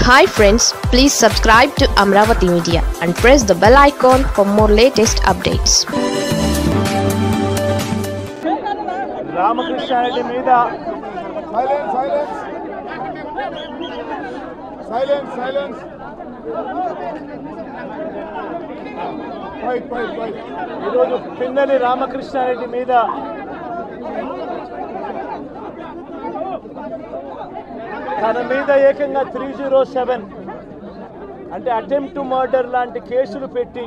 Hi friends please subscribe to Amaravati media and press the bell icon for more latest updates Ramakrishnareddy మీద Silence, silence. Silence, silence. Quiet, quiet, quiet. ఈరోజు పిన్నెలి రామకృష్ణారెడ్డి మీద తన మీద ఏకంగా three zero seven అంటే attempt to murder లాంటి కేసులు పెట్టి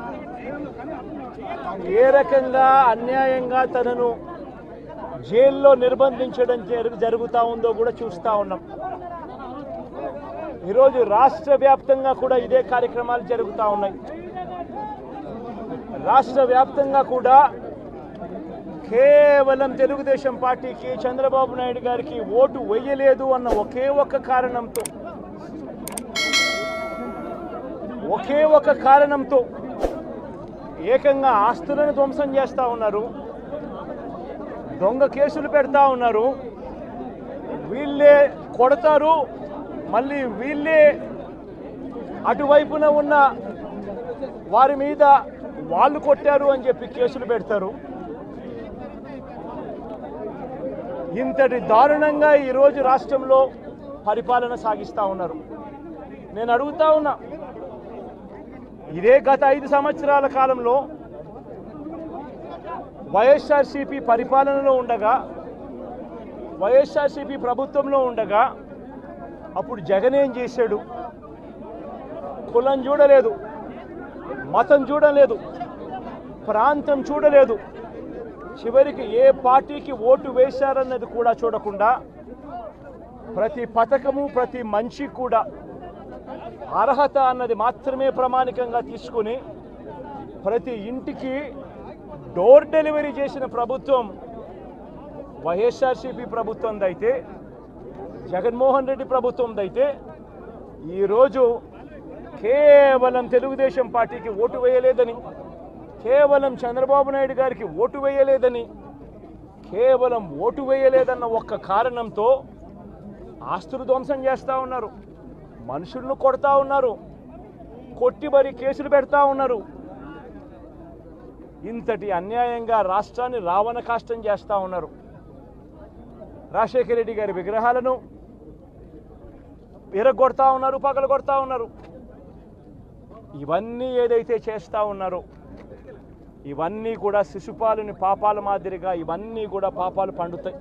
ఏ రకంగా అన్యాయంగా తనను జైల్లో నిర్బంధించడం జరుగు జరుగుతూ ఉందో కూడా చూస్తూ ఉన్నాం ఈరోజు రాష్ట్ర వ్యాప్తంగా కూడా ఇదే కార్యక్రమాలు జరుగుతూ ఉన్నాయి రాష్ట్ర వ్యాప్తంగా కూడా కేవలం తెలుగుదేశం పార్టీకి చంద్రబాబు నాయుడు గారికి ఓటు వేయలేదు అన్న ఒకే ఒక్క కారణంతో ఒకే ఒక కారణంతో ఏకంగా ఆస్తులను ధ్వంసం చేస్తూ ఉన్నారు దొంగ కేసులు పెడతా ఉన్నారు వీళ్ళే కొడతారు మళ్ళీ వీళ్ళే అటువైపున ఉన్న వారి మీద వాళ్ళు కొట్టారు అని చెప్పి కేసులు పెడతారు ఇంతటి దారుణంగా ఈరోజు రాష్ట్రంలో పరిపాలన సాగిస్తూ ఉన్నారు నేను అడుగుతా ఉన్నా ఇదే గత ఐదు సంవత్సరాల కాలంలో వైఎస్ఆర్సీపీ పరిపాలనలో ఉండగా వైఎస్ఆర్సీపీ ప్రభుత్వంలో ఉండగా అప్పుడు జగన్ ఏం చేశాడు కులం చూడలేదు మతం చూడలేదు ప్రాంతం చూడలేదు చివరికి ఏ పార్టీకి ఓటు వేశారన్నది కూడా చూడకుండా ప్రతి పథకము ప్రతి మనిషి కూడా అర్హత అన్నది మాత్రమే ప్రామాణికంగా తీసుకుని ప్రతి ఇంటికి డోర్ డెలివరీ చేసిన ప్రభుత్వం వైఎస్ఆర్సీపీ ప్రభుత్వందైతే జగన్మోహన్ రెడ్డి ప్రభుత్వందైతే ఈరోజు కేవలం తెలుగుదేశం పార్టీకి ఓటు వేయలేదని కేవలం చంద్రబాబు నాయుడు గారికి ఓటు వేయలేదని కేవలం ఓటు వేయలేదన్న ఒక్క కారణంతో ఆస్తులు ధ్వంసం చేస్తూ ఉన్నారు మనుషులను కొడతా ఉన్నారు కొట్టి మరి కేసులు పెడతా ఉన్నారు ఇంతటి అన్యాయంగా రాష్ట్రాన్ని రావణ కాష్టం చేస్తూ ఉన్నారు రాజశేఖర రెడ్డి గారి విగ్రహాలను విరగొడతా ఉన్నారు పగలు కొడతా ఉన్నారు ఇవన్నీ ఏదైతే చేస్తూ ఉన్నారో ఇవన్నీ కూడా శిశుపాలుని పాపాల మాదిరిగా ఇవన్నీ కూడా పాపాలు పండుతాయి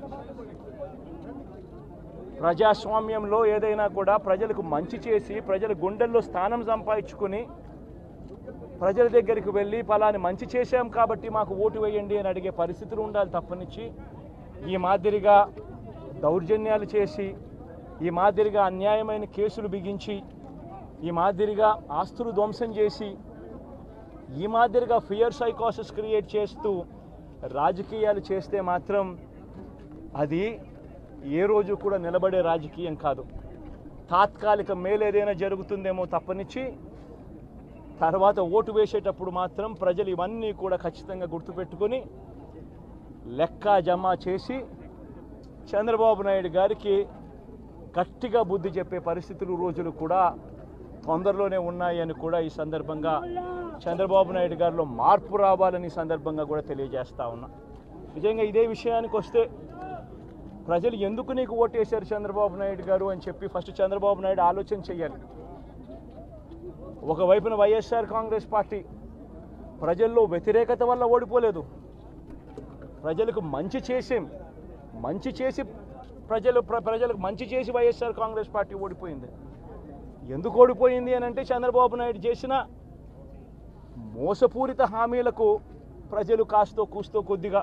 ప్రజాస్వామ్యంలో ఏదైనా కూడా ప్రజలకు మంచి చేసి ప్రజల గుండెల్లో స్థానం సంపాదించుకుని ప్రజల దగ్గరికి వెళ్ళి ఫలాని మంచి చేశాం కాబట్టి మాకు ఓటు వేయండి అని అడిగే పరిస్థితులు ఉండాలి తప్పనిచ్చి ఈ మాదిరిగా దౌర్జన్యాలు చేసి ఈ మాదిరిగా అన్యాయమైన కేసులు బిగించి ఈ మాదిరిగా ఆస్తులు ధ్వంసం చేసి ఈ మాదిరిగా ఫియర్ సైకోసిస్ క్రియేట్ చేస్తూ రాజకీయాలు చేస్తే మాత్రం అది ఏ రోజు కూడా నిలబడే రాజకీయం కాదు తాత్కాలిక మేలు ఏదైనా జరుగుతుందేమో తప్పనిచ్చి తర్వాత ఓటు వేసేటప్పుడు మాత్రం ప్రజలు ఇవన్నీ కూడా ఖచ్చితంగా గుర్తుపెట్టుకొని లెక్క జమ చేసి చంద్రబాబు నాయుడు గారికి గట్టిగా బుద్ధి చెప్పే పరిస్థితులు రోజులు కూడా తొందరలోనే ఉన్నాయని కూడా ఈ సందర్భంగా చంద్రబాబు నాయుడు గారిలో మార్పు రావాలని ఈ సందర్భంగా కూడా తెలియజేస్తా ఉన్నా నిజంగా ఇదే విషయానికి వస్తే ప్రజలు ఎందుకు నీకు ఓటేశారు చంద్రబాబు నాయుడు గారు అని చెప్పి ఫస్ట్ చంద్రబాబు నాయుడు ఆలోచన చేయాలి ఒకవైపున వైఎస్ఆర్ కాంగ్రెస్ పార్టీ ప్రజల్లో వ్యతిరేకత వల్ల ఓడిపోలేదు ప్రజలకు మంచి చేసేం మంచి చేసి ప్రజలు ప్ర- ప్రజలకు మంచి చేసి వైఎస్ఆర్ కాంగ్రెస్ పార్టీ ఓడిపోయింది ఎందుకు ఓడిపోయింది అని అంటే చంద్రబాబు నాయుడు చేసిన మోసపూరిత హామీలకు ప్రజలు కాస్తో కూస్తో కొద్దిగా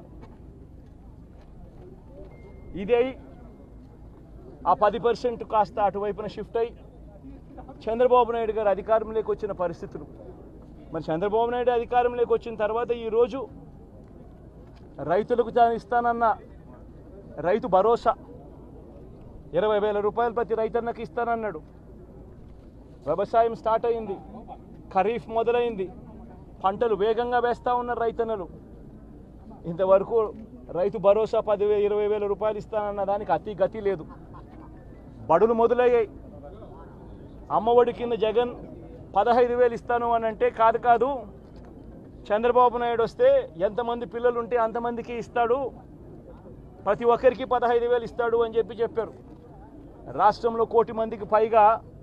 ఇదే ఆ పది పర్సెంట్ కాస్త అటువైపున షిఫ్ట్ అయ్యి చంద్రబాబు నాయుడు గారు అధికారంలోకి వచ్చిన పరిస్థితులు మరి చంద్రబాబు నాయుడు అధికారంలోకి వచ్చిన తర్వాత ఈరోజు రైతులకు తాను ఇస్తానన్న రైతు భరోసా ఇరవై వేల రూపాయలు ప్రతి రైతన్నకి ఇస్తానన్నాడు వ్యవసాయం స్టార్ట్ అయింది ఖరీఫ్ మొదలైంది పంటలు వేగంగా వేస్తూ ఉన్నారు రైతన్నలు ఇంతవరకు రైతు భరోసా పదివే ఇరవై వేల రూపాయలు ఇస్తానన్న దానికి అతి గతి లేదు బడులు మొదలయ్యాయి అమ్మఒడి కింద జగన్ పదహైదు వేలు ఇస్తాను అని అంటే కాదు కాదు చంద్రబాబు నాయుడు వస్తే ఎంతమంది పిల్లలు ఉంటే అంతమందికి ఇస్తాడు ప్రతి ఒక్కరికి పదహైదు వేలు ఇస్తాడు అని చెప్పి చెప్పారు రాష్ట్రంలో కోటి మందికి పైగా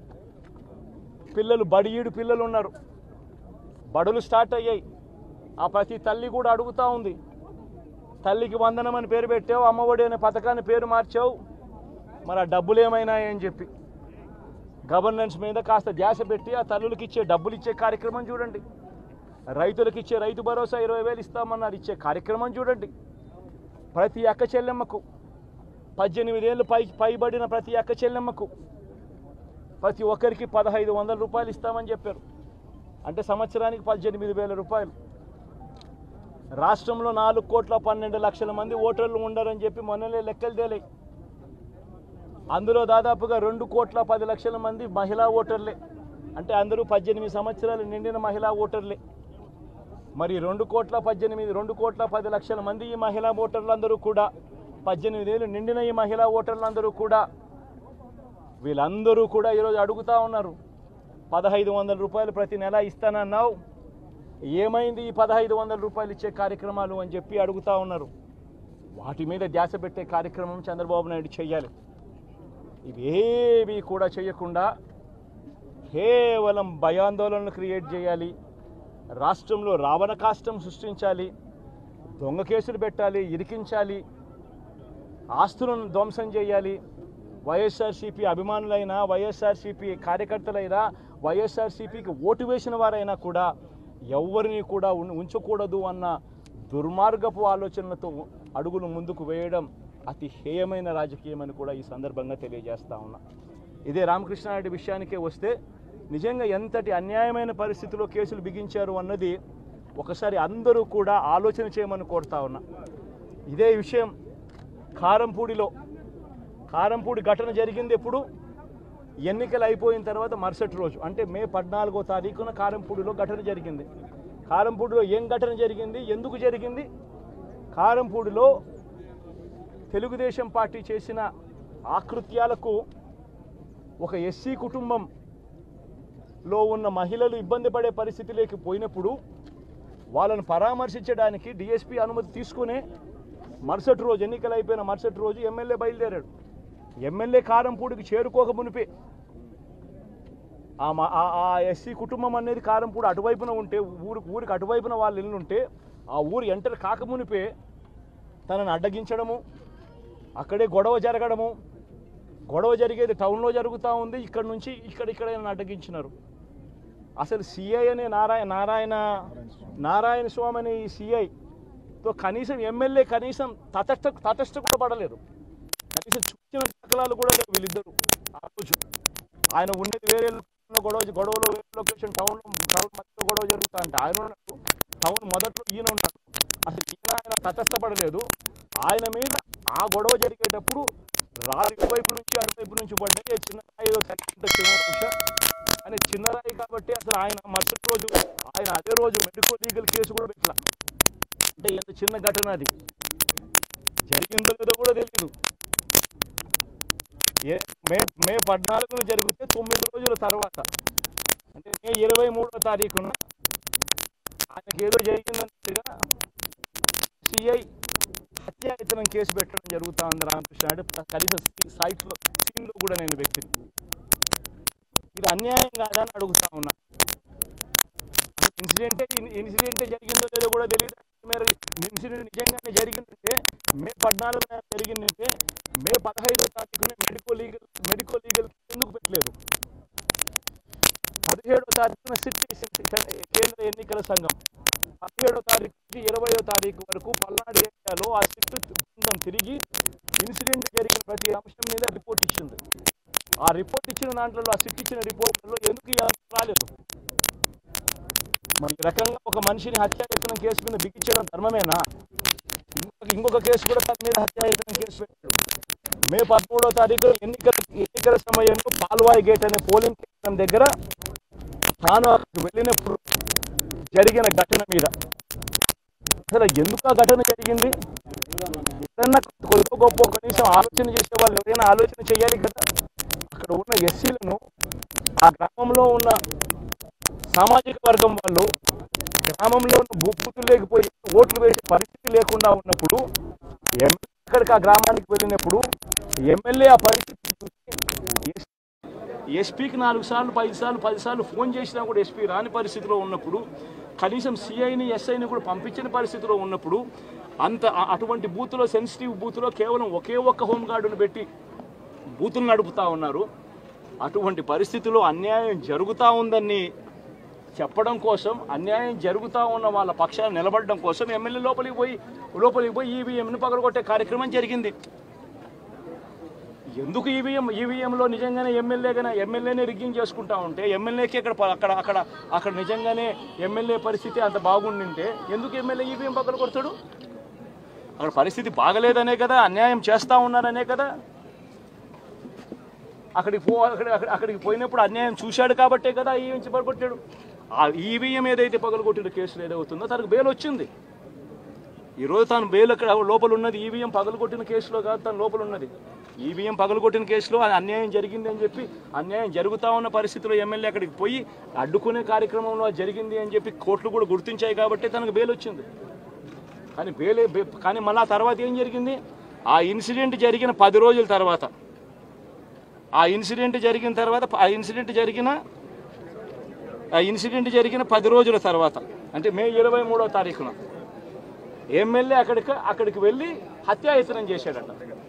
పిల్లలు బడియీడు పిల్లలు ఉన్నారు బడులు స్టార్ట్ అయ్యాయి ఆ ప్రతి తల్లి కూడా అడుగుతూ ఉంది తల్లికి వందనం అని పేరు పెట్టావు అమ్మఒడి అనే పథకాన్ని పేరు మార్చావు మరి ఆ డబ్బులు ఏమైనాయని చెప్పి గవర్నెన్స్ మీద కాస్త ధ్యాస పెట్టి ఆ తల్లులకి ఇచ్చే డబ్బులు ఇచ్చే కార్యక్రమం చూడండి రైతులకు ఇచ్చే రైతు భరోసా ఇరవై వేలు ఇస్తామన్నారు ఇచ్చే కార్యక్రమం చూడండి ప్రతి అక్క చెల్లెమ్మకు పద్దెనిమిదేళ్ళు పై పైబడిన ప్రతి అక్క చెల్లెమ్మకు ప్రతి ఒక్కరికి పదహైదు వందల రూపాయలు ఇస్తామని చెప్పారు అంటే సంవత్సరానికి పద్దెనిమిది వేల రూపాయలు రాష్ట్రంలో నాలుగు కోట్ల పన్నెండు లక్షల మంది ఓటర్లు ఉండరని చెప్పి మొన్నలే లెక్కలు తేలాయి అందులో దాదాపుగా రెండు కోట్ల పది లక్షల మంది మహిళా ఓటర్లే అంటే అందరూ పద్దెనిమిది సంవత్సరాలు నిండిన మహిళా ఓటర్లే మరి రెండు కోట్ల పద్దెనిమిది రెండు కోట్ల పది లక్షల మంది ఈ మహిళా ఓటర్లందరూ కూడా పద్దెనిమిది ఏళ్ళు నిండిన ఈ మహిళా ఓటర్లందరూ కూడా వీళ్ళందరూ కూడా ఈరోజు అడుగుతా ఉన్నారు పదహైదు వందల రూపాయలు ప్రతి నెల ఇస్తానన్నావు ఏమైంది ఈ పదహైదు వందల రూపాయలు ఇచ్చే కార్యక్రమాలు అని చెప్పి అడుగుతా ఉన్నారు వాటి మీద ధ్యాస పెట్టే కార్యక్రమం చంద్రబాబు నాయుడు చేయాలి ఇవేవి కూడా చేయకుండా కేవలం భయాందోళనలు క్రియేట్ చేయాలి రాష్ట్రంలో రావణ కాష్టం సృష్టించాలి దొంగ కేసులు పెట్టాలి ఇరికించాలి ఆస్తులను ధ్వంసం చేయాలి వైఎస్ఆర్సీపీ అభిమానులైనా వైఎస్ఆర్సీపీ కార్యకర్తలైనా వైఎస్ఆర్సీపీకి ఓటు వేసిన వారైనా కూడా ఎవరిని కూడా ఉన్- ఉంచకూడదు అన్న దుర్మార్గపు ఆలోచనలతో అడుగులు ముందుకు వేయడం అతి హేయమైన రాజకీయమని కూడా ఈ సందర్భంగా తెలియజేస్తా ఉన్నా ఇదే రామకృష్ణారెడ్డి విషయానికే వస్తే నిజంగా ఎంతటి అన్యాయమైన పరిస్థితిలో కేసులు బిగించారు అన్నది ఒకసారి అందరూ కూడా ఆలోచన చేయమని కోరుతా ఉన్నా ఇదే విషయం కారంపూడిలో కారంపూడి ఘటన జరిగింది ఎప్పుడు ఎన్నికలు అయిపోయిన తర్వాత మరుసటి రోజు అంటే మే పద్నాలుగో తారీఖున కారంపూడిలో ఘటన జరిగింది కారంపూడిలో ఏం ఘటన జరిగింది ఎందుకు జరిగింది కారంపూడిలో తెలుగుదేశం పార్టీ చేసిన ఆకృత్యాలకు ఒక ఎస్సీ కుటుంబంలో ఉన్న మహిళలు ఇబ్బంది పడే పరిస్థితిలోకి పోయినప్పుడు వాళ్ళను పరామర్శించడానికి డిఎస్పీ అనుమతి తీసుకునే మరుసటి రోజు ఎన్నికలు అయిపోయిన మరుసటి రోజు ఎమ్మెల్యే బయలుదేరాడు ఎమ్మెల్యే కారంపూడికి చేరుకోక మునిపే ఆ మ- ఆ- ఆ ఎస్సీ కుటుంబం అనేది కారంపూడి అటువైపున ఉంటే ఊరు ఊరికి అటువైపున వాళ్ళ ఇల్లు ఉంటే ఆ ఊరు ఎంటర్ కాకమునిపే తనని అడ్డగించడము అక్కడే గొడవ జరగడము గొడవ జరిగేది టౌన్లో జరుగుతూ ఉంది ఇక్కడ నుంచి ఇక్కడ ఇక్కడ ఈయనను అడ్డగించినారు అసలు సిఐ అనే నారాయణ నారాయణ నారాయణ స్వామి అనే ఈ సిఐతో కనీసం ఎమ్మెల్యే కనీసం తటస్థ తటస్థ కూడా పడలేరు కనీసం చూసిన దాఖలాలు కూడా లేవు వీళ్ళిద్దరు ఆ రోజు ఆయన ఉండేది వేరే లొకేషన్లో గొడవ గొడవలో వేరే లొకేషన్ టౌన్ టౌన్ మధ్యలో గొడవ జరుగుతా అంటే ఆయన ఉన్నాడు టౌన్ మొదట్లో ఈయన ఉన్నాడు అసలు ఈయన ఆయన తటస్థపడలేదు ఆయన మీద ఆ గొడవ జరిగేటప్పుడు రాయి ఇటువైపు నుంచి అటువైపు నుంచి పడ్డాయి చిన్న రాయి ఏదో తగ్గింటే చిన్న నిమిషం అని చిన్న రాయి కాబట్టి అసలు ఆయన మరుసటి రోజు ఆయన అదే రోజు మెడికల్ లీగల్ కేసు కూడా పెట్టలా అంటే ఎంత చిన్న ఘటన అది జరిగిందో లేదో కూడా తెలియదు ఏ మే మే పద్నాలుగున జరిగితే తొమ్మిది రోజుల తర్వాత అంటే మే ఇరవై మూడో తారీఖున ఆయనకి ఏదో జరిగిందన్నట్టుగా సిఐ హత్యాయతనం కేసు పెట్టడం జరుగుతా ఉంది రామకృష్ణ నాయుడు కనీసం సైట్లో సీన్లో కూడా నేను వ్యక్తిని ఇది అన్యాయం కాదా అని అడుగుతా ఉన్నా ఇన్సిడెంటే ఇన్సిడెంటే జరిగిందో లేదో కూడా తెలియదు మీరు ఇన్సిడెంట్ నిజంగానే జరిగిందంటే మే పద్నాలుగున జరిగిందంటే మే పదహైదో తారీఖున మెడికో లీగల్ మెడికో లీగల్ ఎందుకు పెట్టలేదు పదిహేడో తారీఖున సిట్ కేంద్ర ఎన్నికల సంఘం పదిహేడో తారీఖు నుంచి ఇరవయో తారీఖు వరకు పల్నాడు ఏరియాలో ఆ సిట్ బృందం తిరిగి ఇన్సిడెంట్ జరిగిన ప్రతి అంశం మీద రిపోర్ట్ ఇచ్చింది ఆ రిపోర్ట్ ఇచ్చిన దాంట్లో ఆ సిట్ ఇచ్చిన రిపోర్ట్లలో ఎందుకు ఈ అంశం రాలేదు మరి ఈ రకంగా ఒక మనిషిని హత్యాయత్నం కేసు మీద బిగించడం ధర్మమేనా ఇంకొక ఇంకొక కేసు కూడా తన మీద హత్యాయత్నం కేసు పెట్టాడు మే పదమూడో తారీఖు ఎన్నికల ఎన్నికల సమయంలో పాల్వాయి గేట్ అనే పోలింగ్ కేంద్రం దగ్గర తాను అక్కడికి వెళ్ళినప్పుడు జరిగిన ఘటన మీద అసలు ఎందుకు ఆ ఘటన జరిగింది ఏదన్నా కొద్ది గొప్ప కనీసం ఆలోచన చేసే వాళ్ళు ఎవరైనా ఆలోచన చేయాలి కదా అక్కడ ఉన్న ఎస్సీలను ఆ గ్రామంలో ఉన్న సామాజిక వర్గం వాళ్ళు గ్రామంలో ఉన్న భూపుతులు లేకపోయి ఓట్లు వేసే పరిస్థితి లేకుండా ఉన్నప్పుడు ఎమ్మెల్యే అక్కడికి ఆ గ్రామానికి వెళ్ళినప్పుడు ఎమ్మెల్యే ఆ పరిస్థితి చూసి ఎస్పీకి నాలుగు సార్లు ఐదు సార్లు పది సార్లు ఫోన్ చేసినా కూడా ఎస్పీ రాని పరిస్థితిలో ఉన్నప్పుడు కనీసం సిఐని ఎస్ఐని కూడా పంపించని పరిస్థితిలో ఉన్నప్పుడు అంత అ- అటువంటి బూత్లో సెన్సిటివ్ బూత్లో కేవలం ఒకే ఒక్క హోంగార్డును పెట్టి బూతులు నడుపుతా ఉన్నారు అటువంటి పరిస్థితిలో అన్యాయం జరుగుతూ ఉందని చెప్పడం కోసం అన్యాయం జరుగుతూ ఉన్న వాళ్ళ పక్షాన్ని నిలబడడం కోసం ఎమ్మెల్యే లోపలికి పోయి లోపలికి పోయి ఈవీఎంను పగలగొట్టే కార్యక్రమం జరిగింది ఎందుకు ఈవీఎం ఈవీఎంలో నిజంగానే ఎమ్మెల్యేగానే ఎమ్మెల్యేనే రిగ్గింగ్ చేసుకుంటా ఉంటే ఎమ్మెల్యేకి అక్కడ ప- అక్కడ అక్కడ అక్కడ నిజంగానే ఎమ్మెల్యే పరిస్థితి అంత బాగుండింటే ఎందుకు ఎమ్మెల్యే ఈవీఎం పక్కన కొడతాడు అక్కడ పరిస్థితి బాగలేదనే కదా అన్యాయం చేస్తా ఉన్నారనే కదా అక్కడికి పో అక్కడ అక్కడ- అక్కడికి పోయినప్పుడు అన్యాయం చూశాడు కాబట్టే కదా ఈవీఎం పగలగొట్టాడు ఆ ఈవీఎం ఏదైతే పగలగొట్టిన కేసులు ఏదవుతుందో తనకు బెయిల్ వచ్చింది ఈరోజు తాను బెయిల్ అక్కడ లోపల ఉన్నది ఈవీఎం పగలగొట్టిన కేసులో కాదు తన లోపల ఉన్నది ఈవీఎం పగలగొట్టిన కేసులో అది అన్యాయం జరిగింది అని చెప్పి అన్యాయం జరుగుతా ఉన్న పరిస్థితిలో ఎమ్మెల్యే అక్కడికి పోయి అడ్డుకునే కార్యక్రమంలో అది జరిగింది అని చెప్పి కోర్టులు కూడా గుర్తించాయి కాబట్టి తనకు బెయిల్ వచ్చింది కానీ బెయిల్ బె- కానీ మళ్ళీ ఆ తర్వాత ఏం జరిగింది ఆ ఇన్సిడెంట్ జరిగిన పది రోజుల తర్వాత ఆ ఇన్సిడెంట్ జరిగిన తర్వాత ఆ ఇన్సిడెంట్ జరిగిన ఆ ఇన్సిడెంట్ జరిగిన పది రోజుల తర్వాత అంటే మే ఇరవై మూడో తారీఖున ఎమ్మెల్యే అక్కడికి అక్కడికి వెళ్ళి హత్యాయతనం చేశాడట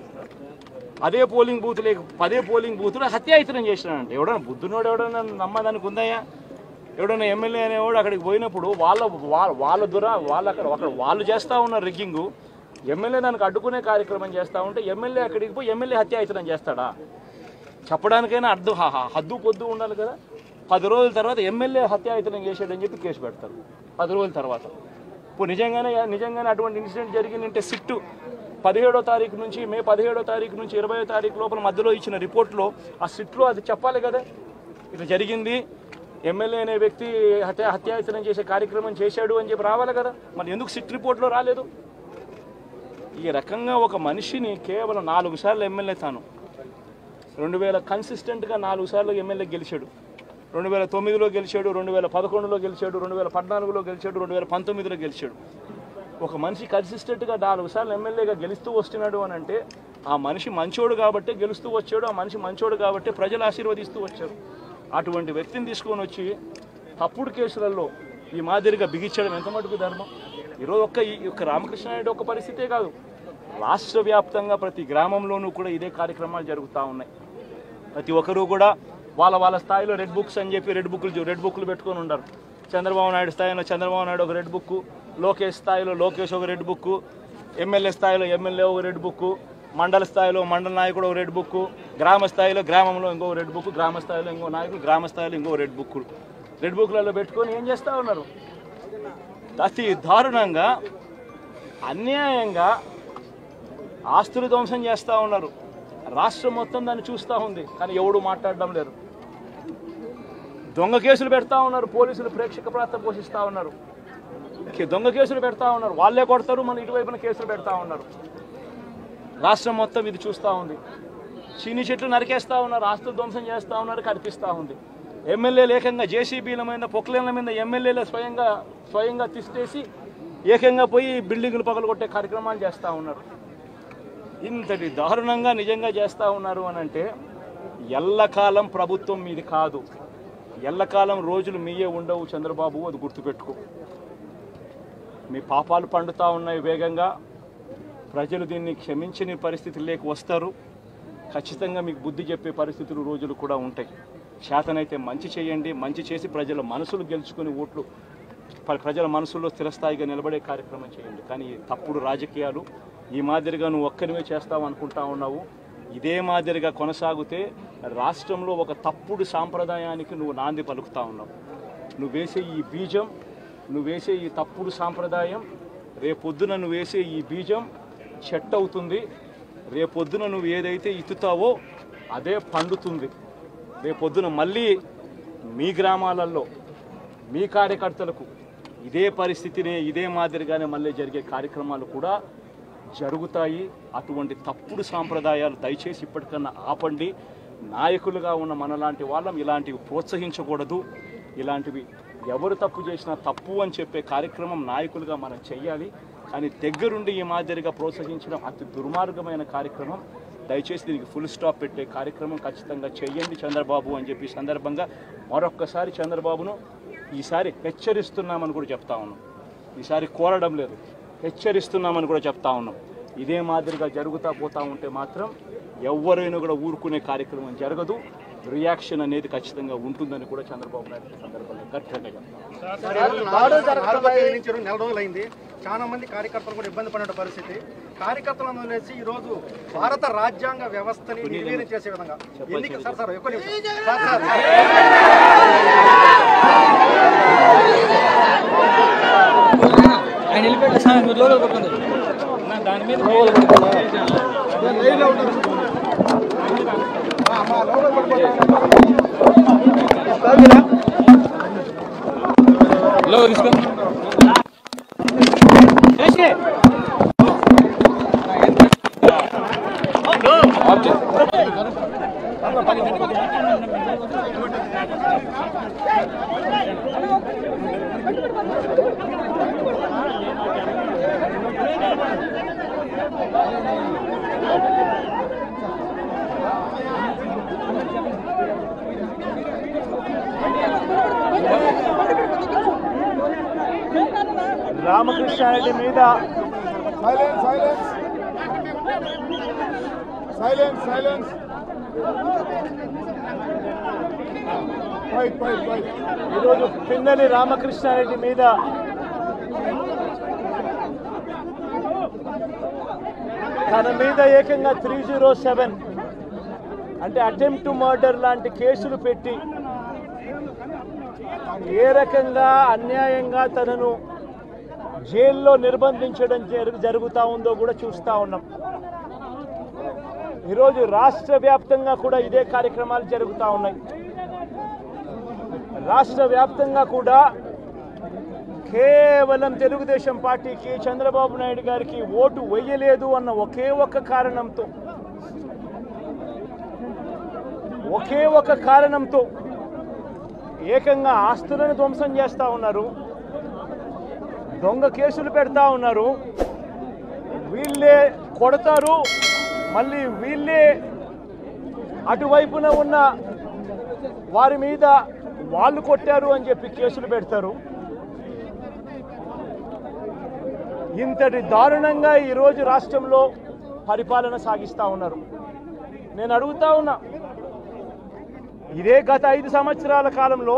అదే పోలింగ్ బూత్ లేక పదే పోలింగ్ బూత్లో హత్యాయతనం చేసినాడంట ఎవడన్నా బుద్ధునోడు ఎవడన్నా నమ్మదానికి ఉందయ్యా ఎవడన్నా ఎమ్మెల్యే అనేవాడు అక్కడికి పోయినప్పుడు వాళ్ళ వాళ్ళ వాళ్ళ దుర వాళ్ళు అక్కడ అక్కడ వాళ్ళు చేస్తూ ఉన్న రిగ్గింగు ఎమ్మెల్యే దానికి అడ్డుకునే కార్యక్రమం చేస్తూ ఉంటే ఎమ్మెల్యే అక్కడికి పోయి ఎమ్మెల్యే హత్యాయతనం చేస్తాడా చెప్పడానికైనా అడ్డు హ- హ- హద్దు పొద్దు ఉండాలి కదా పది రోజుల తర్వాత ఎమ్మెల్యే హత్యాయతనం చేశాడని చెప్పి కేసు పెడతారు పది రోజుల తర్వాత ఇప్పుడు నిజంగానే నిజంగానే అటువంటి ఇన్సిడెంట్ జరిగిందంటే సిట్టు పదిహేడో తారీఖు నుంచి మే పదిహేడో తారీఖు నుంచి ఇరవయో తారీఖు లోపల మధ్యలో ఇచ్చిన రిపోర్ట్లో ఆ సిట్లో అది చెప్పాలి కదా ఇట్లా జరిగింది ఎమ్మెల్యే అనే వ్యక్తి హత్య హత్యాయతనం చేసే కార్యక్రమం చేశాడు అని చెప్పి రావాలి కదా మరి ఎందుకు సిట్ రిపోర్ట్లో రాలేదు ఈ రకంగా ఒక మనిషిని కేవలం నాలుగు సార్లు ఎమ్మెల్యే తాను రెండు వేల కన్సిస్టెంట్గా నాలుగు సార్లు ఎమ్మెల్యే గెలిచాడు రెండు వేల తొమ్మిదిలో గెలిచాడు రెండు వేల పదకొండులో గెలిచాడు రెండు వేల పద్నాలుగులో గెలిచాడు రెండు వేల పంతొమ్మిదిలో గెలిచాడు ఒక మనిషి కన్సిస్టెంట్గా నాలుగు సార్లు ఎమ్మెల్యేగా గెలుస్తూ వస్తున్నాడు అని అంటే ఆ మనిషి మంచోడు కాబట్టి గెలుస్తూ వచ్చాడు ఆ మనిషి మంచోడు కాబట్టి ప్రజలు ఆశీర్వదిస్తూ వచ్చారు అటువంటి వ్యక్తిని తీసుకొని వచ్చి తప్పుడు కేసులలో ఈ మాదిరిగా బిగించడం ఎంత మటుకు ధర్మం ఈరోజు ఒక్క ఈ ఒక్క రామకృష్ణారెడ్డి ఒక్క పరిస్థితే కాదు రాష్ట్ర వ్యాప్తంగా ప్రతి గ్రామంలోనూ కూడా ఇదే కార్యక్రమాలు జరుగుతూ ఉన్నాయి ప్రతి ఒక్కరూ కూడా వాళ్ళ వాళ్ళ స్థాయిలో రెడ్ బుక్స్ అని చెప్పి రెడ్ బుక్లు రెడ్ బుక్లు పెట్టుకొని ఉంటారు చంద్రబాబు నాయుడు స్థాయిలో చంద్రబాబు నాయుడు ఒక రెడ్ బుక్ లోకేష్ స్థాయిలో లోకేష్ ఒక రెడ్ బుక్ ఎమ్మెల్యే స్థాయిలో ఎమ్మెల్యే ఒక రెడ్ బుక్ మండల స్థాయిలో మండల నాయకుడు ఒక రెడ్ బుక్ గ్రామ స్థాయిలో గ్రామంలో ఇంకో రెడ్ బుక్ గ్రామ స్థాయిలో ఇంకో నాయకుడు గ్రామ స్థాయిలో ఇంకో రెడ్ బుక్ రెడ్ బుక్లలో పెట్టుకొని ఏం చేస్తూ ఉన్నారు అతి దారుణంగా అన్యాయంగా ఆస్తులు ధ్వంసం చేస్తూ ఉన్నారు రాష్ట్రం మొత్తం దాన్ని చూస్తూ ఉంది కానీ ఎవడు మాట్లాడడం లేరు దొంగ కేసులు పెడతా ఉన్నారు పోలీసులు ప్రేక్షక ప్రాంతం పోషిస్తూ ఉన్నారు కే- దొంగ కేసులు పెడతా ఉన్నారు వాళ్ళే కొడతారు మన ఇటువైపున కేసులు పెడతా ఉన్నారు రాష్ట్రం మొత్తం ఇది చూస్తూ ఉంది చీని చెట్లు నరికేస్తా ఉన్నారు ఆస్తులు ధ్వంసం చేస్తూ ఉన్నారు కనిపిస్తూ ఉంది ఎమ్మెల్యేలు ఏకంగా జేసీబీల మీద పొక్లేన్ల మీద ఎమ్మెల్యేలు స్వయంగా స్వయంగా తిష్టేసి ఏకంగా పోయి బిల్డింగులు పగలగొట్టే కార్యక్రమాలు చేస్తూ ఉన్నారు ఇంతటి దారుణంగా నిజంగా చేస్తూ ఉన్నారు అని అంటే ఎల్లకాలం ప్రభుత్వం మీది కాదు ఎల్లకాలం రోజులు మీయే ఉండవు చంద్రబాబు అది గుర్తుపెట్టుకో మీ పాపాలు పండుతూ ఉన్నాయి వేగంగా ప్రజలు దీన్ని క్షమించని పరిస్థితుల్లోకి వస్తారు ఖచ్చితంగా మీకు బుద్ధి చెప్పే పరిస్థితులు రోజులు కూడా ఉంటాయి చేతనైతే మంచి చేయండి మంచి చేసి ప్రజల మనసులు గెలుచుకుని ఓట్లు ప్ర- ప్రజల మనసుల్లో స్థిరస్థాయిగా నిలబడే కార్యక్రమం చేయండి కానీ ఈ తప్పుడు రాజకీయాలు ఈ మాదిరిగా నువ్వు ఒక్కరివే చేస్తావు అనుకుంటా ఉన్నావు ఇదే మాదిరిగా కొనసాగితే రాష్ట్రంలో ఒక తప్పుడు సాంప్రదాయానికి నువ్వు నాంది పలుకుతా ఉన్నావు నువ్వు వేసే ఈ బీజం నువ్వు వేసే ఈ తప్పుడు సాంప్రదాయం రేపొద్దున నువ్వు వేసే ఈ బీజం చెట్టు అవుతుంది రేపొద్దున నువ్వు ఏదైతే ఇత్తుతావో అదే పండుతుంది రేపొద్దున మళ్ళీ మీ గ్రామాలలో మీ కార్యకర్తలకు ఇదే పరిస్థితినే ఇదే మాదిరిగానే మళ్ళీ జరిగే కార్యక్రమాలు కూడా జరుగుతాయి అటువంటి తప్పుడు సాంప్రదాయాలు దయచేసి ఇప్పటికన్నా ఆపండి నాయకులుగా ఉన్న మనలాంటి వాళ్ళం ఇలాంటివి ప్రోత్సహించకూడదు ఇలాంటివి ఎవరు తప్పు చేసినా తప్పు అని చెప్పే కార్యక్రమం నాయకులుగా మనం చెయ్యాలి కానీ దగ్గరుండి ఈ మాదిరిగా ప్రోత్సహించడం అతి దుర్మార్గమైన కార్యక్రమం దయచేసి దీనికి ఫుల్ స్టాప్ పెట్టే కార్యక్రమం ఖచ్చితంగా చెయ్యండి చంద్రబాబు అని చెప్పి ఈ సందర్భంగా మరొక్కసారి చంద్రబాబును ఈసారి హెచ్చరిస్తున్నామని కూడా చెప్తా ఉన్నాం ఈసారి కోరడం లేదు హెచ్చరిస్తున్నామని కూడా చెప్తా ఉన్నాం ఇదే మాదిరిగా జరుగుతా పోతా ఉంటే మాత్రం ఎవరైనా కూడా ఊరుకునే కార్యక్రమం జరగదు రియాక్షన్ అనేది ఖచ్చితంగా ఉంటుందని కూడా చంద్రబాబు నాయుడు ఈ సందర్భంగా గట్టిగా చెప్తాం నాలుగో తేదీ నుంచి నెల రోజులైంది చాలా మంది కార్యకర్తలు కూడా ఇబ్బంది పడిన పరిస్థితి కార్యకర్తలను వదిలేసి ఈ రోజు భారత రాజ్యాంగ వ్యవస్థని నిర్వీర్యం చేసే విధంగా ఎన్నిక సార్ సార్ ఎక్కువ నిమిషం. సార్ సార్ ఆయన వెళ్ళిపోయాడు సార్ మీరు లోపల పడుతుంది దాని మీద లో తీసుకో రామకృష్ణారెడ్డి మీద Silence, silence. Silence, silence. Wait, wait, wait. ఈరోజు పిన్నెలి రామకృష్ణారెడ్డి మీద తన మీద ఏకంగా త్రీ జీరో సెవెన్ అంటే అటెంప్ట్ మర్డర్ లాంటి కేసులు పెట్టి ఏ రకంగా అన్యాయంగా తనను జైల్లో నిర్బంధించడం జరుగు జరుగుతూ ఉందో కూడా చూస్తూ ఉన్నాం ఈరోజు రాష్ట్ర వ్యాప్తంగా కూడా ఇదే కార్యక్రమాలు జరుగుతూ ఉన్నాయి రాష్ట్ర వ్యాప్తంగా కూడా కేవలం తెలుగుదేశం పార్టీకి చంద్రబాబు నాయుడు గారికి ఓటు వేయలేదు అన్న ఒకే ఒక్క కారణంతో ఒకే ఒక కారణంతో ఏకంగా ఆస్తులను ధ్వంసం చేస్తూ ఉన్నారు దొంగ కేసులు పెడతా ఉన్నారు వీళ్ళే కొడతారు మళ్ళీ వీళ్ళే అటువైపున ఉన్న వారి మీద వాళ్ళు కొట్టారు అని చెప్పి కేసులు పెడతారు ఇంతటి దారుణంగా ఈరోజు రాష్ట్రంలో పరిపాలన సాగిస్తూ ఉన్నారు నేను అడుగుతా ఉన్నా ఇదే గత ఐదు సంవత్సరాల కాలంలో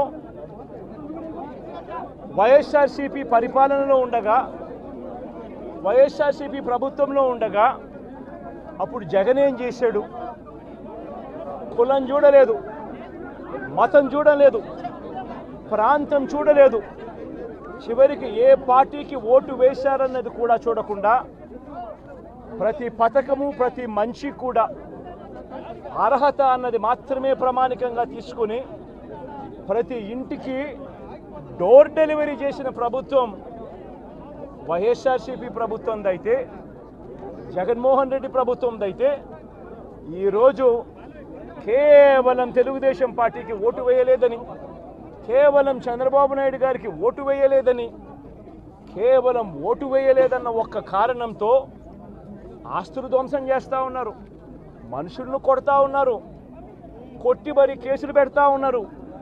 వైఎస్ఆర్సీపీ పరిపాలనలో ఉండగా వైఎస్ఆర్సీపీ ప్రభుత్వంలో ఉండగా అప్పుడు జగన్ ఏం చేశాడు కులం చూడలేదు మతం చూడలేదు ప్రాంతం చూడలేదు చివరికి ఏ పార్టీకి ఓటు వేశారన్నది కూడా చూడకుండా ప్రతి పథకము ప్రతి మనిషి కూడా అర్హత అన్నది మాత్రమే ప్రామాణికంగా తీసుకుని ప్రతి ఇంటికి డోర్ డెలివరీ చేసిన ప్రభుత్వం వైఎస్ఆర్సీపీ ప్రభుత్వందైతే జగన్మోహన్ రెడ్డి ప్రభుత్వందైతే ఈరోజు కేవలం తెలుగుదేశం పార్టీకి ఓటు వేయలేదని కేవలం చంద్రబాబు నాయుడు గారికి ఓటు వేయలేదని కేవలం ఓటు వేయలేదన్న ఒక్క కారణంతో ఆస్తులు ధ్వంసం చేస్తూ ఉన్నారు మనుషులను కొడతా ఉన్నారు కొట్టి మరి కేసులు పెడతా ఉన్నారు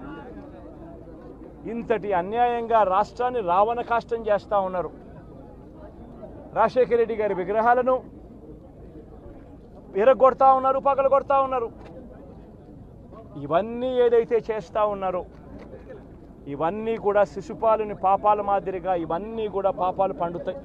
ఇంతటి అన్యాయంగా రాష్ట్రాన్ని రావణ కాష్టం చేస్తూ ఉన్నారు రాజశేఖర రెడ్డి గారి విగ్రహాలను విరగొడతా ఉన్నారు పగలు కొడతా ఉన్నారు ఇవన్నీ ఏదైతే చేస్తూ ఉన్నారో ఇవన్నీ కూడా శిశుపాలుని పాపాల మాదిరిగా ఇవన్నీ కూడా పాపాలు పండుతాయి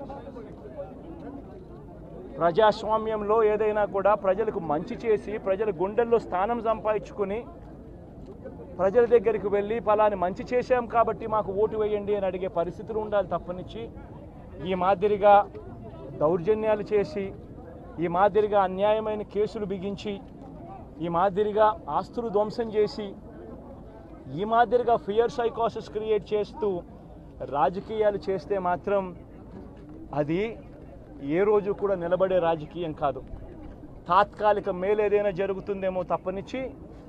ప్రజాస్వామ్యంలో ఏదైనా కూడా ప్రజలకు మంచి చేసి ప్రజల గుండెల్లో స్థానం సంపాదించుకుని ప్రజల దగ్గరికి వెళ్ళి ఫలాని మంచి చేశాం కాబట్టి మాకు ఓటు వేయండి అని అడిగే పరిస్థితులు ఉండాలి తప్పనిచ్చి ఈ మాదిరిగా దౌర్జన్యాలు చేసి ఈ మాదిరిగా అన్యాయమైన కేసులు బిగించి ఈ మాదిరిగా ఆస్తులు ధ్వంసం చేసి ఈ మాదిరిగా ఫియర్ సైకోసిస్ క్రియేట్ చేస్తూ రాజకీయాలు చేస్తే మాత్రం అది ఏ రోజు కూడా నిలబడే రాజకీయం కాదు తాత్కాలిక మేలు ఏదైనా జరుగుతుందేమో తప్పనిచ్చి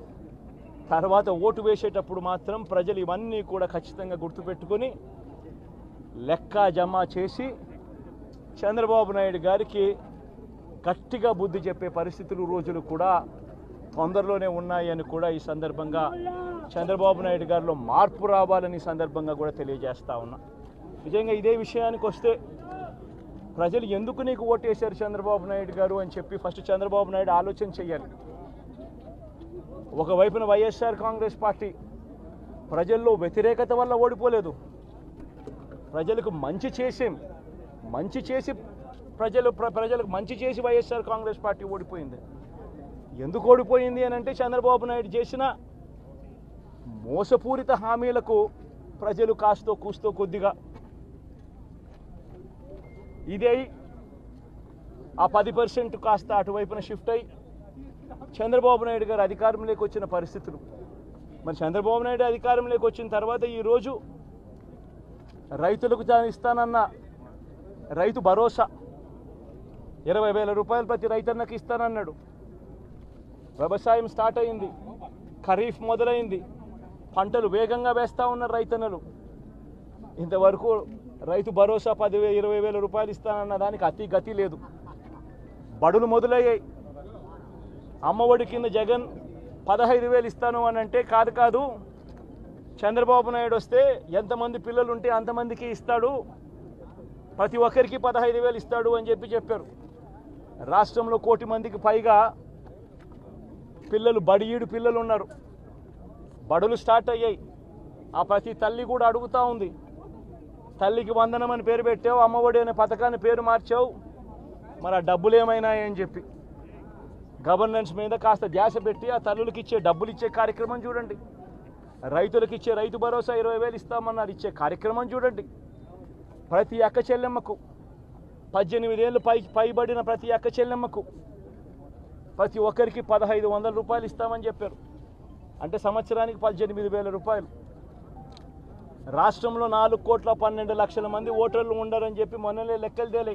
తర్వాత ఓటు వేసేటప్పుడు మాత్రం ప్రజలు ఇవన్నీ కూడా ఖచ్చితంగా గుర్తుపెట్టుకొని లెక్క జమ చేసి చంద్రబాబు నాయుడు గారికి గట్టిగా బుద్ధి చెప్పే పరిస్థితులు రోజులు కూడా తొందరలోనే ఉన్నాయని కూడా ఈ సందర్భంగా చంద్రబాబు నాయుడు గారిలో మార్పు రావాలని ఈ సందర్భంగా కూడా తెలియజేస్తా ఉన్నా నిజంగా ఇదే విషయానికి వస్తే ప్రజలు ఎందుకు నీకు ఓటేశారు చంద్రబాబు నాయుడు గారు అని చెప్పి ఫస్ట్ చంద్రబాబు నాయుడు ఆలోచన చేయాలి ఒకవైపున వైఎస్ఆర్ కాంగ్రెస్ పార్టీ ప్రజల్లో వ్యతిరేకత వల్ల ఓడిపోలేదు ప్రజలకు మంచి చేసి మంచి చేసి ప్రజలు ప్ర- ప్రజలకు మంచి చేసి వైఎస్ఆర్ కాంగ్రెస్ పార్టీ ఓడిపోయింది ఎందుకు ఓడిపోయింది అని అంటే చంద్రబాబు నాయుడు చేసిన మోసపూరిత హామీలకు ప్రజలు కాస్తో కూస్తో కొద్దిగా ఇదే ఆ పది పర్సెంట్ కాస్త అటువైపున షిఫ్ట్ అయ్యి చంద్రబాబు నాయుడు గారు అధికారంలోకి వచ్చిన పరిస్థితులు మరి చంద్రబాబు నాయుడు అధికారంలోకి వచ్చిన తర్వాత ఈరోజు రైతులకు తాను ఇస్తానన్న రైతు భరోసా ఇరవై వేల రూపాయలు ప్రతి రైతన్నకి ఇస్తానన్నాడు వ్యవసాయం స్టార్ట్ అయింది ఖరీఫ్ మొదలైంది పంటలు వేగంగా వేస్తూ ఉన్నారు రైతన్నలు ఇంతవరకు రైతు భరోసా పదివే ఇరవై వేల రూపాయలు ఇస్తానన్న దానికి అతి గతి లేదు బడులు మొదలయ్యాయి అమ్మఒడి కింద జగన్ పదహైదు వేలు ఇస్తాను అని అంటే కాదు కాదు చంద్రబాబు నాయుడు వస్తే ఎంతమంది పిల్లలు ఉంటే అంతమందికి ఇస్తాడు ప్రతి ఒక్కరికి పదహైదు వేలు ఇస్తాడు అని చెప్పి చెప్పారు రాష్ట్రంలో కోటి మందికి పైగా పిల్లలు బడియీడు పిల్లలు ఉన్నారు బడులు స్టార్ట్ అయ్యాయి ఆ ప్రతి తల్లి కూడా అడుగుతూ ఉంది తల్లికి వందనం అని పేరు పెట్టావు అమ్మఒడి అనే పథకాన్ని పేరు మార్చావు మరి ఆ డబ్బులు ఏమైనాయని చెప్పి గవర్నెన్స్ మీద కాస్త ధ్యాస పెట్టి ఆ తల్లులకి ఇచ్చే డబ్బులు ఇచ్చే కార్యక్రమం చూడండి రైతులకు ఇచ్చే రైతు భరోసా ఇరవై వేలు ఇస్తామన్నారు ఇచ్చే కార్యక్రమం చూడండి ప్రతి అక్క చెల్లెమ్మకు పద్దెనిమిదేళ్ళు పై పైబడిన ప్రతి అక్క చెల్లెమ్మకు ప్రతి ఒక్కరికి పదహైదు వందల రూపాయలు ఇస్తామని చెప్పారు అంటే సంవత్సరానికి పద్దెనిమిది వేల రూపాయలు రాష్ట్రంలో నాలుగు కోట్ల పన్నెండు లక్షల మంది ఓటర్లు ఉండరని చెప్పి మొన్ననే లెక్కలు తేలాయి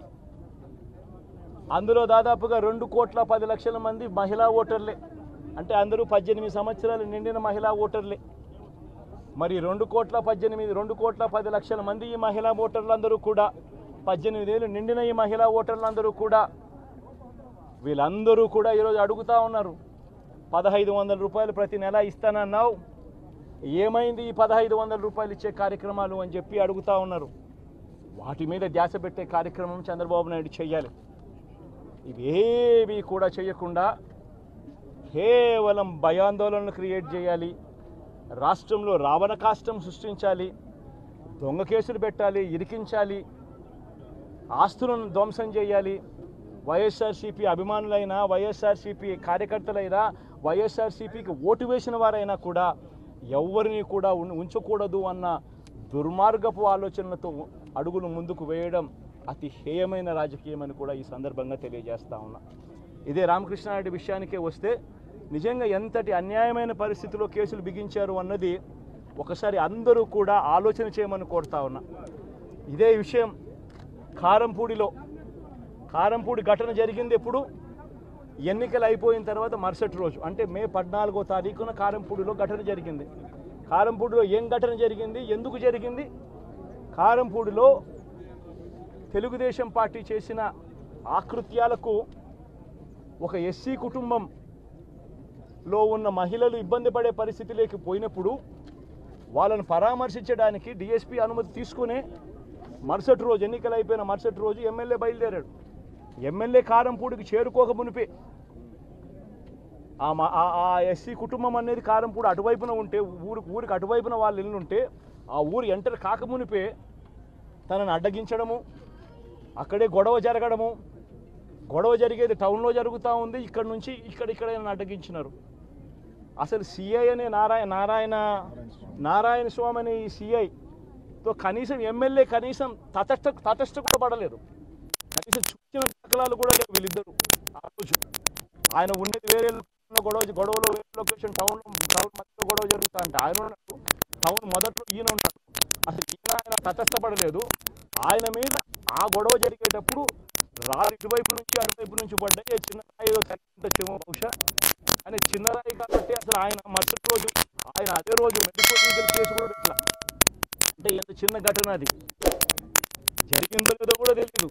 అందులో దాదాపుగా రెండు కోట్ల పది లక్షల మంది మహిళా ఓటర్లే అంటే అందరూ పద్దెనిమిది సంవత్సరాలు నిండిన మహిళా ఓటర్లే మరి రెండు కోట్ల పద్దెనిమిది రెండు కోట్ల పది లక్షల మంది ఈ మహిళా ఓటర్లందరూ కూడా పద్దెనిమిది ఏళ్ళు నిండిన ఈ మహిళా ఓటర్లందరూ కూడా వీళ్ళందరూ కూడా ఈరోజు అడుగుతా ఉన్నారు పదహైదు వందల రూపాయలు ప్రతి నెల ఇస్తానన్నావు ఏమైంది ఈ పదహైదు వందల రూపాయలు ఇచ్చే కార్యక్రమాలు అని చెప్పి అడుగుతా ఉన్నారు వాటి మీద ధ్యాస పెట్టే కార్యక్రమం చంద్రబాబు నాయుడు చెయ్యాలి ఇవేవి కూడా చేయకుండా కేవలం భయాందోళనలు క్రియేట్ చేయాలి రాష్ట్రంలో రావణ కాష్టం సృష్టించాలి దొంగ కేసులు పెట్టాలి ఇరికించాలి ఆస్తులను ధ్వంసం చేయాలి వైఎస్ఆర్సీపీ అభిమానులైనా వైఎస్ఆర్సీపీ కార్యకర్తలైనా వైఎస్ఆర్సీపీకి ఓటు వేసిన వారైనా కూడా ఎవరిని కూడా ఉన్- ఉంచకూడదు అన్న దుర్మార్గపు ఆలోచనలతో అడుగులు ముందుకు వేయడం అతి హేయమైన రాజకీయం అని కూడా ఈ సందర్భంగా తెలియజేస్తా ఉన్నా ఇదే రామకృష్ణారెడ్డి విషయానికే వస్తే నిజంగా ఎంతటి అన్యాయమైన పరిస్థితిలో కేసులు బిగించారు అన్నది ఒకసారి అందరూ కూడా ఆలోచన చేయమని కోరుతా ఉన్నా ఇదే విషయం కారంపూడిలో కారంపూడి ఘటన జరిగింది ఎప్పుడు ఎన్నికలు అయిపోయిన తర్వాత మరుసటి రోజు అంటే మే పద్నాలుగో తారీఖున కారంపూడిలో ఘటన జరిగింది కారంపూడిలో ఏం ఘటన జరిగింది ఎందుకు జరిగింది కారంపూడిలో తెలుగుదేశం పార్టీ చేసిన ఆకృత్యాలకు ఒక ఎస్సీ కుటుంబంలో ఉన్న మహిళలు ఇబ్బంది పడే పరిస్థితిలోకి పోయినప్పుడు వాళ్ళను పరామర్శించడానికి డిఎస్పీ అనుమతి తీసుకునే మరుసటి రోజు ఎన్నికలు అయిపోయిన మరుసటి రోజు ఎమ్మెల్యే బయలుదేరాడు ఎమ్మెల్యే కారంపూడికి చేరుకోక మునిపే ఆ మా- ఆ- ఆ ఎస్సీ కుటుంబం అనేది కారంపూడి అటువైపున ఉంటే ఊరు ఊరికి అటువైపున వాళ్ళు ఇల్లు ఉంటే ఆ ఊరు ఎంటర్ కాకమునిపే తనని అడ్డగించడము అక్కడే గొడవ జరగడము గొడవ జరిగేది టౌన్లో జరుగుతూ ఉంది ఇక్కడ నుంచి ఇక్కడ ఇక్కడ ఈయనను అడ్డగించినారు అసలు సిఐ అనే నారాయణ నారాయణ నారాయణ స్వామి అనే ఈ సిఐతో కనీసం ఎమ్మెల్యే కనీసం తటస్థ తటస్థ కూడా పడలేదు కనీసం చూసిన దాఖలాలు కూడా లేవు వీళ్ళిద్దరు ఆ రోజు ఆయన ఉండేది వేరే లొకేషన్లో గొడవ గొడవలో వేరే లొకేషన్ టౌన్ టౌన్ మధ్యలో గొడవ జరుగుతా అంటే ఆయన ఉన్నాడు టౌన్ మొదట్లో ఈయన ఉన్నాడు అసలు ఈయన ఆయన తటస్థపడలేదు ఆయన మీద ఆ గొడవ జరిగేటప్పుడు రాళ్ళు ఇటువైపు నుంచి అటువైపు నుంచి పడ్డాయి చిన్న రాయి ఏదో తగ్గిందొచ్చేమో బహుశా అని చిన్న రాయి కాబట్టి అసలు ఆయన మరుసటి రోజు మెడికల్ లీగల్ కేసు కూడా పెట్టలా అంటే ఎంత చిన్న ఘటన అది జరిగిందో లేదో కూడా తెలియదు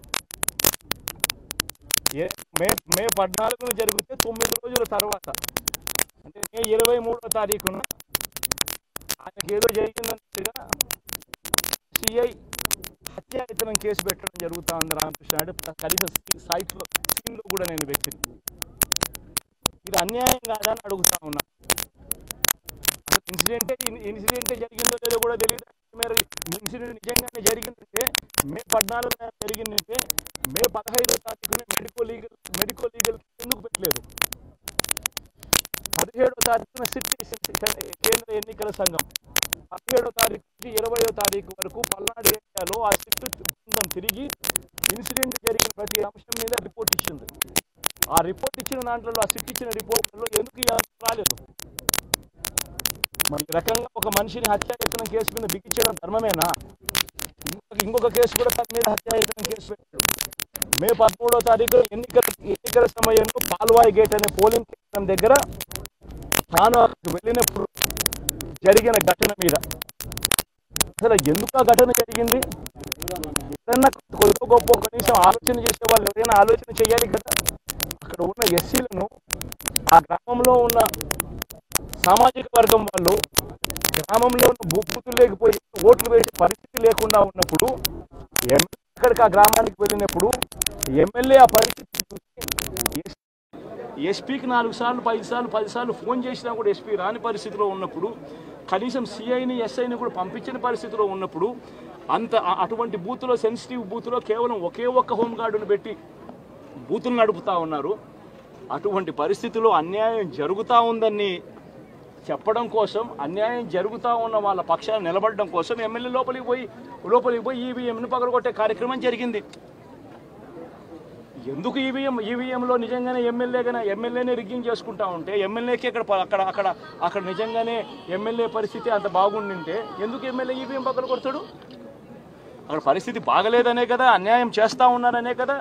ఏ మే మే పద్నాలుగున జరిగితే తొమ్మిది రోజుల తర్వాత అంటే మే ఇరవై మూడో తారీఖున ఆయనకి ఏదో జరిగిందన్నట్టుగా సిఐ హత్యాయతనం కేసు పెట్టడం జరుగుతా ఉంది రామకృష్ణ నాయుడు కనీసం సైట్లో సీన్లో కూడా నేను వ్యక్తిని ఇది అన్యాయం కాదా అని అడుగుతా ఉన్నా అసలు ఇన్సిడెంటే ఇన్సిడెంటే జరిగిందో లేదో కూడా తెలియదు మీరు ఇన్సిడెంట్ నిజంగానే జరిగిందంటే మే పద్నాలుగున జరిగిందంటే మే పదహైదో తారీఖున మెడికో లీగల్ మెడికో లీగల్ ఎందుకు పెట్టలేదు పదిహేడో తారీఖున సిట్ కేంద్ర ఎన్నికల సంఘం పదిహేడో తారీఖు నుంచి ఇరవయో తారీఖు వరకు పల్నాడు ఏరియాలో ఆ సిట్ బృందం తిరిగి ఇన్సిడెంట్ జరిగిన ప్రతి అంశం మీద రిపోర్ట్ ఇచ్చింది ఆ రిపోర్ట్ ఇచ్చిన దాంట్లో ఆ సిట్ ఇచ్చిన రిపోర్ట్లో ఎందుకు ఈ అంశం రాలేదు మరి ఈ రకంగా ఒక మనిషిని హత్యాయత్నం కేసు మీద బిగించడం ధర్మమేనా ఇంకొక ఇంకొక కేసు కూడా తన మీద హత్యాయత్నం కేసు పెట్టాడు మే పదమూడో తారీఖు ఎన్నికల ఎన్నికల సమయంలో పాల్వాయి గేట్ అనే పోలింగ్ కేంద్రం దగ్గర తాను అక్కడికి వెళ్ళినప్పుడు జరిగిన ఘటన మీద అసలు ఎందుకు ఆ ఘటన జరిగింది ఏదన్నా కొద్ది గొప్ప కనీసం ఆలోచన చేసే వాళ్ళు ఎవరైనా ఆలోచన చేయాలి కదా అక్కడ ఉన్న ఎస్సీలను ఆ గ్రామంలో ఉన్న సామాజిక వర్గం వాళ్ళు గ్రామంలో ఉన్న భూపుతులు లేకపోయి ఓట్లు వేసే పరిస్థితి లేకుండా ఉన్నప్పుడు ఎమ్మెల్యే అక్కడికి ఆ గ్రామానికి వెళ్ళినప్పుడు ఎమ్మెల్యే ఆ పరిస్థితి చూసి ఎస్పీకి నాలుగు సార్లు ఐదు సార్లు పది సార్లు ఫోన్ చేసినా కూడా ఎస్పీ రాని పరిస్థితిలో ఉన్నప్పుడు కనీసం సిఐని ఎస్ఐని కూడా పంపించిన పరిస్థితిలో ఉన్నప్పుడు అంత అ- అటువంటి బూత్లో సెన్సిటివ్ బూత్లో కేవలం ఒకే ఒక్క హోంగార్డును పెట్టి బూతులు నడుపుతా ఉన్నారు అటువంటి పరిస్థితిలో అన్యాయం జరుగుతూ ఉందని చెప్పడం కోసం అన్యాయం జరుగుతూ ఉన్న వాళ్ళ పక్షాన నిలబడడం కోసం ఎమ్మెల్యే లోపలికి పోయి లోపలికి పోయి ఈవీఎంను పగలగొట్టే కార్యక్రమం జరిగింది ఎందుకు ఈవీఎం ఈవీఎంలో నిజంగానే ఎమ్మెల్యే కానీ ఎమ్మెల్యేనే రిగ్గింగ్ చేసుకుంటా ఉంటే ఎమ్మెల్యేకి అక్కడ ప- అక్కడ అక్కడ అక్కడ నిజంగానే ఎమ్మెల్యే పరిస్థితి అంత బాగుండింటే ఎందుకు ఎమ్మెల్యే ఈవీఎం పక్కన కొడతాడు అక్కడ పరిస్థితి బాగలేదనే కదా అన్యాయం చేస్తా ఉన్నారనే కదా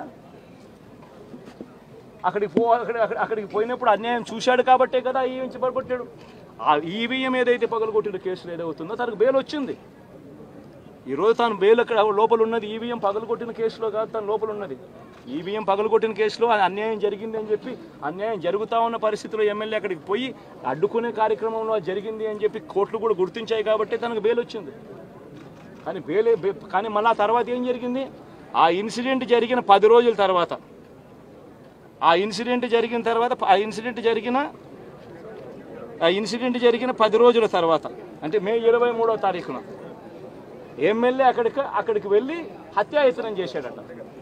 అక్కడికి పో అక్కడ అక్కడ- అక్కడికి పోయినప్పుడు అన్యాయం చూశాడు కాబట్టే కదా ఈవీఎం పగలగొట్టాడు ఆ ఈవీఎం ఏదైతే పగలగొట్టిన కేసులు ఏదవుతుందో తనకు బెయిల్ వచ్చింది ఈరోజు తాను బెయిల్ అక్కడ లోపల ఉన్నది ఈవీఎం పగలగొట్టిన కేసులో కాదు తను లోపల ఉన్నది ఈవీఎం పగలగొట్టిన కేసులో అది అన్యాయం జరిగింది అని చెప్పి అన్యాయం జరుగుతా ఉన్న పరిస్థితిలో ఎమ్మెల్యే అక్కడికి పోయి అడ్డుకునే కార్యక్రమంలో అది జరిగింది అని చెప్పి కోర్టులు కూడా గుర్తించాయి కాబట్టి తనకు బెయిల్ వచ్చింది కానీ బెయిల్ బె- కానీ మళ్ళీ ఆ తర్వాత ఏం జరిగింది ఆ ఇన్సిడెంట్ జరిగిన పది రోజుల తర్వాత ఆ ఇన్సిడెంట్ జరిగిన తర్వాత ఆ ఇన్సిడెంట్ జరిగిన ఆ ఇన్సిడెంట్ జరిగిన పది రోజుల తర్వాత అంటే మే ఇరవై మూడో తారీఖున ఎమ్మెల్యే అక్కడికి అక్కడికి వెళ్ళి హత్యాయతనం చేశాడట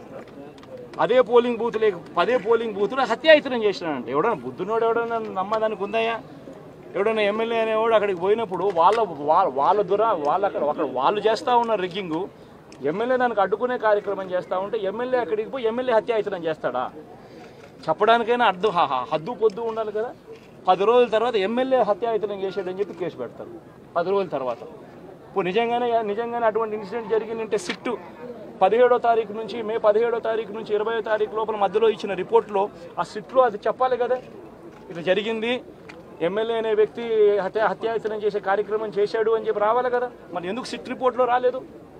అదే పోలింగ్ బూత్ లేక పదే పోలింగ్ బూత్లో హత్యాయతనం చేశాడంట ఎవడన్నా బుద్ధునోడు ఎవడన్నా నమ్మదానికి ఉందయ్యా ఎవడన్నా ఎమ్మెల్యే అనేవాడు అక్కడికి పోయినప్పుడు వాళ్ళ వాళ్ళ వాళ్ళ దుర వాళ్ళు అక్కడ అక్కడ వాళ్ళు చేస్తూ ఉన్న రిగ్గింగు ఎమ్మెల్యే దానికి అడ్డుకునే కార్యక్రమం చేస్తూ ఉంటే ఎమ్మెల్యే అక్కడికి పోయి ఎమ్మెల్యే హత్యాయతనం చేస్తాడా చెప్పడానికైనా అడ్డు హ- హ- హద్దు పొద్దు ఉండాలి కదా పది రోజుల తర్వాత ఎమ్మెల్యే హత్యాయతనం చేశాడని చెప్పి కేసు పెడతారు పది రోజుల తర్వాత ఇప్పుడు నిజంగానే నిజంగానే అటువంటి ఇన్సిడెంట్ జరిగిందంటే సిట్టు పదిహేడో తారీఖు నుంచి మే పదిహేడో తారీఖు నుంచి ఇరవై తారీఖు లోపల మధ్యలో ఇచ్చిన రిపోర్ట్లో ఆ సిట్లో అది చెప్పాలి కదా ఇది జరిగింది ఎమ్మెల్యే అనే వ్యక్తి హత్య హత్యాయతనం చేసే కార్యక్రమం చేశాడు అని చెప్పి రావాలి కదా మరి ఎందుకు సిట్ రిపోర్ట్లో రాలేదు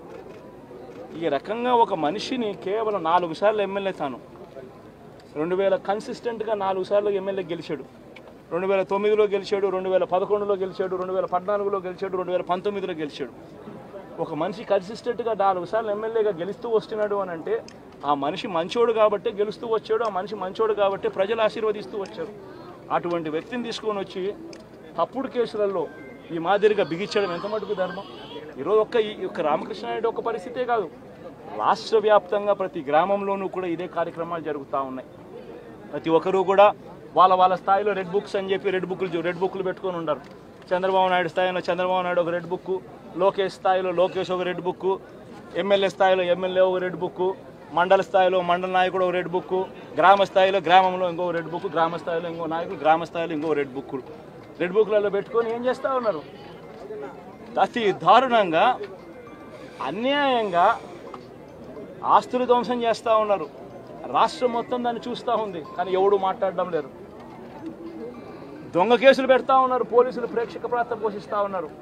ఈ రకంగా ఒక మనిషిని కేవలం నాలుగు సార్లు ఎమ్మెల్యే తాను రెండు వేల కన్సిస్టెంట్గా నాలుగు సార్లు ఎమ్మెల్యే గెలిచాడు రెండు వేల తొమ్మిదిలో గెలిచాడు రెండు వేల పదకొండులో గెలిచాడు రెండు వేల పద్నాలుగులో గెలిచాడు రెండు వేల పంతొమ్మిదిలో గెలిచాడు ఒక మనిషి కన్సిస్టెంట్గా నాలుగు సార్లు ఎమ్మెల్యేగా గెలుస్తూ వస్తున్నాడు అని అంటే ఆ మనిషి మంచోడు కాబట్టే గెలుస్తూ వచ్చాడు ఆ మనిషి మంచోడు కాబట్టే ప్రజలు ఆశీర్వదిస్తూ వచ్చారు అటువంటి వ్యక్తిని తీసుకొని వచ్చి తప్పుడు కేసులలో ఈ మాదిరిగా బిగించడం ఎంత మటుకు ధర్మం ఈరోజు ఒక్క ఈ ఒక్క రామకృష్ణ నాయుడు ఒక పరిస్థితే కాదు రాష్ట్ర వ్యాప్తంగా ప్రతి గ్రామంలోనూ కూడా ఇదే కార్యక్రమాలు జరుగుతూ ఉన్నాయి ప్రతి ఒక్కరూ కూడా వాళ్ళ వాళ్ళ స్థాయిలో రెడ్ బుక్స్ అని చెప్పి రెడ్ బుక్లు రెడ్ బుక్లు పెట్టుకొని ఉంటారు చంద్రబాబు నాయుడు స్థాయిలో చంద్రబాబు నాయుడు ఒక రెడ్ బుక్ లోకేష్ స్థాయిలో లోకేష్ ఒక రెడ్ బుక్ ఎమ్మెల్యే స్థాయిలో ఎమ్మెల్యే ఒక రెడ్ బుక్ మండల స్థాయిలో మండల నాయకుడు ఒక రెడ్ బుక్ గ్రామ స్థాయిలో గ్రామంలో ఇంకో రెడ్ బుక్ గ్రామ స్థాయిలో ఇంకో నాయకుడు గ్రామ స్థాయిలో ఇంకో రెడ్ బుక్ రెడ్ బుక్లలో పెట్టుకొని ఏం చేస్తూ ఉన్నారు అతి దారుణంగా అన్యాయంగా ఆస్తులు ధ్వంసం చేస్తూ ఉన్నారు రాష్ట్రం మొత్తం దాన్ని చూస్తూ ఉంది కానీ ఎవడు మాట్లాడడం లేరు దొంగ కేసులు పెడతా ఉన్నారు పోలీసులు ప్రేక్షక ప్రాంతం పోషిస్తూ ఉన్నారు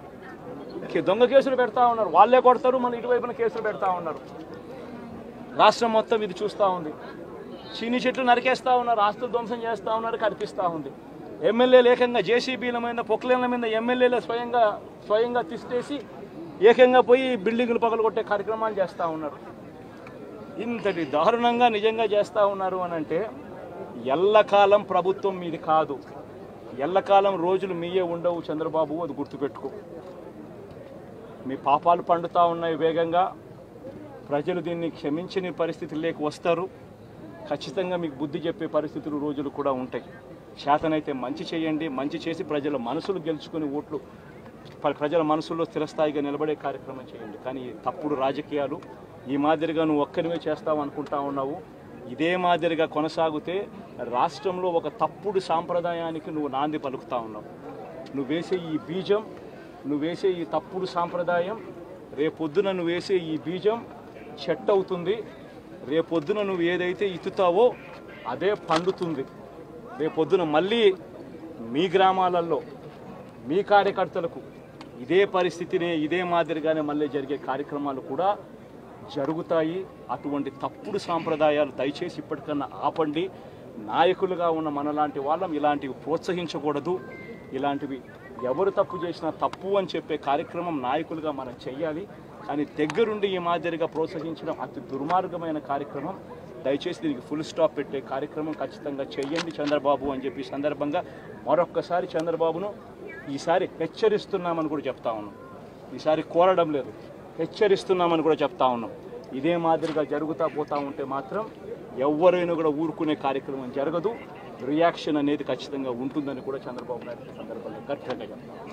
కే- దొంగ కేసులు పెడతా ఉన్నారు వాళ్ళే కొడతారు మన ఇటువైపున కేసులు పెడతా ఉన్నారు రాష్ట్రం మొత్తం ఇది చూస్తూ ఉంది చీని చెట్లు నరికేస్తా ఉన్నారు ఆస్తులు ధ్వంసం చేస్తూ ఉన్నారు కనిపిస్తూ ఉంది ఎమ్మెల్యేలు ఏకంగా జేసీబీల మీద పొక్లేన్ల మీద ఎమ్మెల్యేలు స్వయంగా స్వయంగా తిష్టేసి ఏకంగా పోయి బిల్డింగులు పగలగొట్టే కార్యక్రమాలు చేస్తూ ఉన్నారు ఇంతటి దారుణంగా నిజంగా చేస్తూ ఉన్నారు అని అంటే ఎల్లకాలం ప్రభుత్వం మీది కాదు ఎల్లకాలం రోజులు మీయే ఉండవు చంద్రబాబు అది గుర్తుపెట్టుకో మీ పాపాలు పండుతూ ఉన్నాయి వేగంగా ప్రజలు దీన్ని క్షమించని పరిస్థితుల్లోకి వస్తారు ఖచ్చితంగా మీకు బుద్ధి చెప్పే పరిస్థితులు రోజులు కూడా ఉంటాయి శాతనైతే మంచి చేయండి మంచి చేసి ప్రజల మనసులు గెలుచుకుని ఓట్లు ప్ర- ప్రజల మనసుల్లో స్థిరస్థాయిగా నిలబడే కార్యక్రమం చేయండి కానీ ఈ తప్పుడు రాజకీయాలు ఈ మాదిరిగా నువ్వు ఒక్కరివే చేస్తావు అనుకుంటా ఉన్నావు ఇదే మాదిరిగా కొనసాగితే రాష్ట్రంలో ఒక తప్పుడు సాంప్రదాయానికి నువ్వు నాంది పలుకుతా ఉన్నావు నువ్వు వేసే ఈ బీజం నువ్వు వేసే ఈ తప్పుడు సాంప్రదాయం రేపొద్దున నువ్వు వేసే ఈ బీజం చెట్టు అవుతుంది రేపొద్దున నువ్వు ఏదైతే ఇత్తుతావో అదే పండుతుంది రేపొద్దున మళ్ళీ మీ గ్రామాలలో మీ కార్యకర్తలకు ఇదే పరిస్థితినే ఇదే మాదిరిగానే మళ్ళీ జరిగే కార్యక్రమాలు కూడా జరుగుతాయి అటువంటి తప్పుడు సాంప్రదాయాలు దయచేసి ఇప్పటికన్నా ఆపండి నాయకులుగా ఉన్న మనలాంటి వాళ్ళం ఇలాంటివి ప్రోత్సహించకూడదు ఇలాంటివి ఎవరు తప్పు చేసినా తప్పు అని చెప్పే కార్యక్రమం నాయకులుగా మనం చెయ్యాలి కానీ దగ్గరుండి ఈ మాదిరిగా ప్రోత్సహించడం అతి దుర్మార్గమైన కార్యక్రమం దయచేసి దీనికి ఫుల్ స్టాప్ పెట్టే కార్యక్రమం ఖచ్చితంగా చెయ్యండి చంద్రబాబు అని చెప్పి ఈ సందర్భంగా మరొక్కసారి చంద్రబాబును ఈసారి హెచ్చరిస్తున్నామని కూడా చెప్తా ఉన్నాం ఈసారి కోరడం లేదు హెచ్చరిస్తున్నామని కూడా చెప్తా ఉన్నాం ఇదే మాదిరిగా జరుగుతా పోతా ఉంటే మాత్రం ఎవరైనా కూడా ఊరుకునే కార్యక్రమం జరగదు రియాక్షన్ అనేది ఖచ్చితంగా ఉంటుందని కూడా చంద్రబాబు నాయుడు ఈ సందర్భంగా గట్టిగా చెప్తాం